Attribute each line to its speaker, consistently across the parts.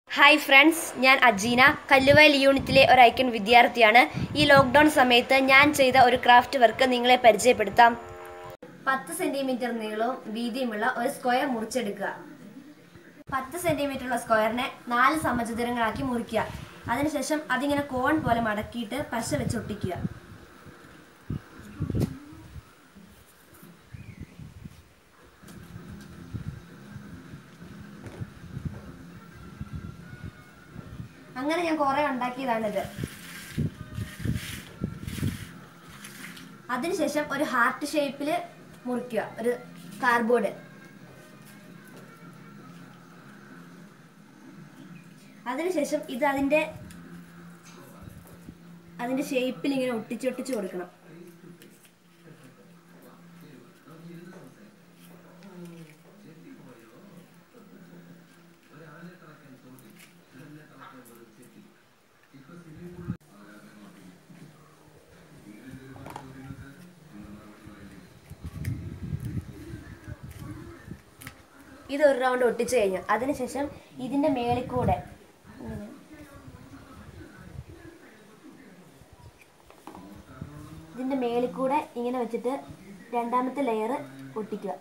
Speaker 1: hi friends ഞാൻ അജീന കല്ലുവയൽ യൂണിറ്റിലെ ഒരു ഐക്കൺ വിദ്യാർത്ഥിയാണ് ഈ ലോക്ക്ഡൗൺ സമയത്ത് ഞാൻ ചെയ്ത ഒരു ക്രാഫ്റ്റ് വർക്ക് നിങ്ങളെ പരിചയപ്പെടുത്താം പത്ത് സെന്റിമീറ്റർ നീളവും വീതിയുമുള്ള ഒരു സ്ക്വയർ മുറിച്ചെടുക്കുക പത്ത് സെന്റിമീറ്റർ ഉള്ള സ്ക്വയറിനെ നാല് സമചതുരങ്ങളാക്കി മുറിക്കുക അതിനുശേഷം അതിങ്ങനെ കോൺ പോലെ മടക്കിയിട്ട് പശ വെച്ച് ഒട്ടിക്കുക അങ്ങനെ ഞാൻ കുറെ ഉണ്ടാക്കിയതാണിത് അതിനുശേഷം ഒരു ഹാർട്ട് ഷേപ്പിൽ മുറിക്കുക ഒരു കാർഡ്ബോർഡ് അതിനുശേഷം ഇത് അതിൻ്റെ അതിൻ്റെ ഷേപ്പിൽ ഇങ്ങനെ ഒട്ടിച്ചൊട്ടിച്ച് കൊടുക്കണം ഇത് ഒരു റൗണ്ട് ഒട്ടിച്ചു കഴിഞ്ഞു അതിനുശേഷം ഇതിൻ്റെ മേളിൽ കൂടെ ഇങ്ങനെ ഇതിൻ്റെ മേളിൽ കൂടെ ഇങ്ങനെ വെച്ചിട്ട് രണ്ടാമത്തെ ലെയർ ഒട്ടിക്കുക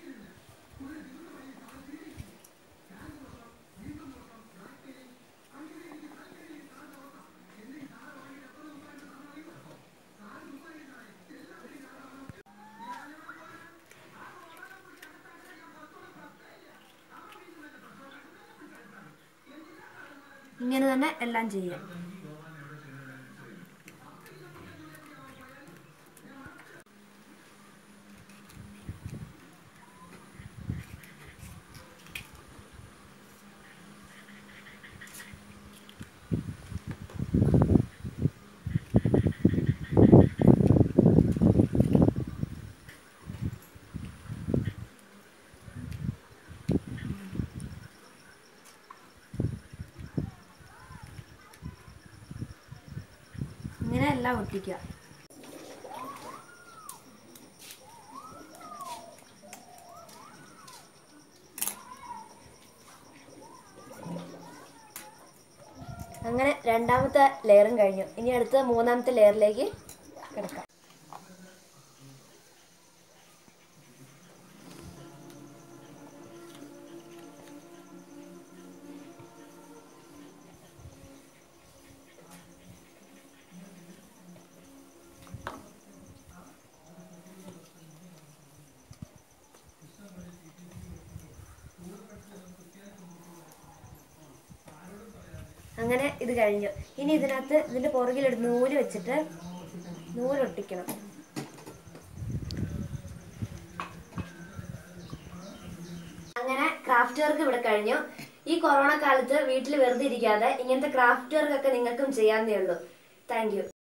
Speaker 1: ഇങ്ങനെ തന്നെ എല്ലാം ചെയ്യാം ഇങ്ങനെ എല്ലാം ഒട്ടിക്കുക അങ്ങനെ രണ്ടാമത്തെ ലെയറും കഴിഞ്ഞു ഇനി അടുത്ത മൂന്നാമത്തെ ലെയറിലേക്ക് കിടക്കാം അങ്ങനെ ഇത് കഴിഞ്ഞു ഇനി ഇതിനകത്ത് ഇതിന്റെ പുറകിൽ ഒരു നൂല് വെച്ചിട്ട് നൂലൊട്ടിക്കണം അങ്ങനെ ക്രാഫ്റ്റ് വർക്ക് ഇവിടെ കഴിഞ്ഞു ഈ കൊറോണ കാലത്ത് വീട്ടിൽ വെറുതെ ഇരിക്കാതെ ഇങ്ങനത്തെ ക്രാഫ്റ്റ് വർക്ക് ഒക്കെ നിങ്ങൾക്കും ചെയ്യാവുന്നേ ഉള്ളൂ താങ്ക് യു